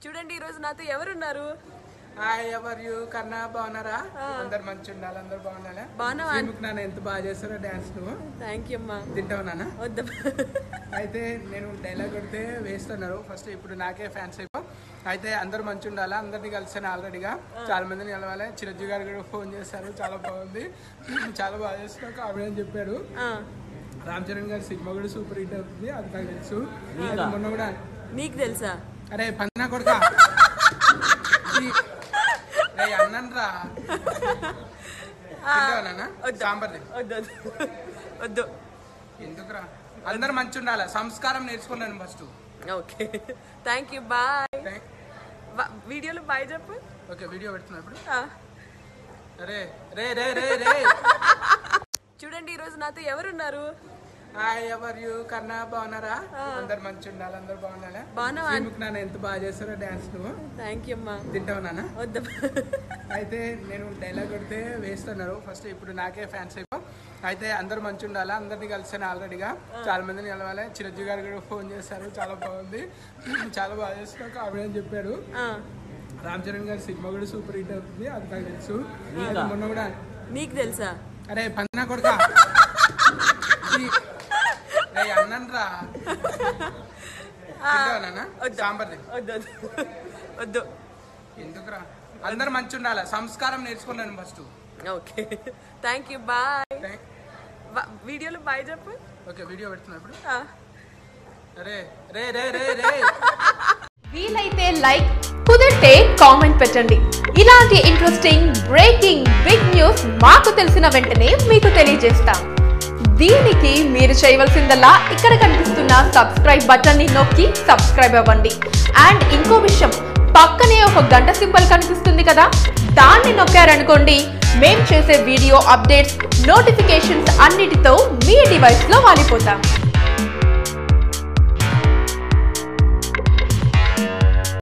చూడండి ఈ రోజు నాతో ఎవరున్నారు హాయ్ ఎవర్ యూ కన్నా బాగున్నారా అందరు మంచి ఉండాలి అందరు బాగుండాలి బాగున్నావా? శ్రీముఖ్ నాన్న ఎంత బాగా చేస్తారో డాన్స్ నువ్వు థ్యాంక్ యూ అమ్మా తింటావు నాన్న వద్దా అయితే నేను డైలాగ్ కొడితే వేస్తున్నారు ఫస్ట్ ఇప్పుడు నాకే ఫ్యాన్స్ అయిపో అయితే అందరూ మంచి ఉండాలా అందరినీ కలిసాను ఆల్రెడీగా చాలా మందిని కలవాలి చిరంజీవి గారు కూడా ఫోన్ చేశారు చాలా బాగుంది చాలా బాగా చేస్తున్నారు కామెడీ అని చెప్పాడు ఆ, రామ్ చరణ్ గారి సినిమా కూడా సూపర్ హిట్ అవుతుంది అది నాకు తెలుసు అయితే మొన్న కూడా నీకు తెలుసా అరే పన్నా కొడుక అన్నం రా వద్దు. సాంబార్ తిను. వద్దు వద్దు వద్దు ఎందుకురా అందరు మంచి ఉండాలి సంస్కారం నేర్చుకున్నాను first okay thank you bye వీడియోలో బాయ్ చెప్పు ఓకే వీడియో పెడుతున్నా ఇప్పుడు ఆ, అరే రే రే రే రే చూడండి ఈ రోజు నాతో ఎవరున్నారు హాయ్ ఎవర్ యూ కన్నా బాగున్నారా అందరు మంచి ఉండాలి అందరు బాగుండాలి బాగున్నావా? శ్రీముఖ్ నాన్న ఎంత బాగా చేస్తారో డాన్స్ నువ్వు థ్యాంక్ యూ అమ్మా తింటావు నాన్న వద్దా అయితే నేను డైలాగ్ కొడితే వేస్తున్నారు ఫస్ట్ ఇప్పుడు నాకే ఫ్యాన్స్ అయిపో అయితే అందరూ మంచి ఉండాలా అందరినీ కలిసాను ఆల్రెడీగా చాలా మందిని కలవాలి చిరంజీవి గారు కూడా ఫోన్ చేశారు చాలా బాగుంది చాలా బాగా చేస్తున్నారు కామెడీ అని చెప్పాడు ఆ, రామ్ చరణ్ గారి సినిమా కూడా సూపర్ హిట్ అవుతుంది అది నాకు తెలుసు అయితే మొన్న కూడా నీకు తెలుసా అరే పన్నా కొడుక అన్నం రా తింటావా నాన్న వద్దు. సాంబార్ తిను. వద్దు వద్దు వద్దు ఎందుకురా అందరు మంచి ఉండాలి సంస్కారం నేర్చుకున్నాను first okay thank you bye వీడియోలో బాయ్ చెప్పు ఓకే వీడియో పెడుతున్నా ఇప్పుడు ఆ, అరే రే రే రే రే వీలైతే లైక్ కుదిరితే కామెంట్ పెట్టండి ఇలాంటి ఇంట్రెస్టింగ్ బ్రేకింగ్ బిగ్ న్యూస్ మాకు తెలిసిన వెంటనే మీకు తెలియజేస్తాం దీనికి మీరు చేయవలసిందల్లా ఇక్కడ కనిపిస్తున్న సబ్స్క్రైబ్ బటన్ ని నొక్కి సబ్స్క్రైబ్ అవ్వండి అండ్ ఇంకో విషయం పక్కనే ఒక గంట సింబల్ కనిపిస్తుంది కదా దాన్ని నొక్కారనుకోండి మేం చేసే వీడియో అప్డేట్స్ నోటిఫికేషన్స్ అన్నిటితో మీ డివైస్ లో వాలిపోతాం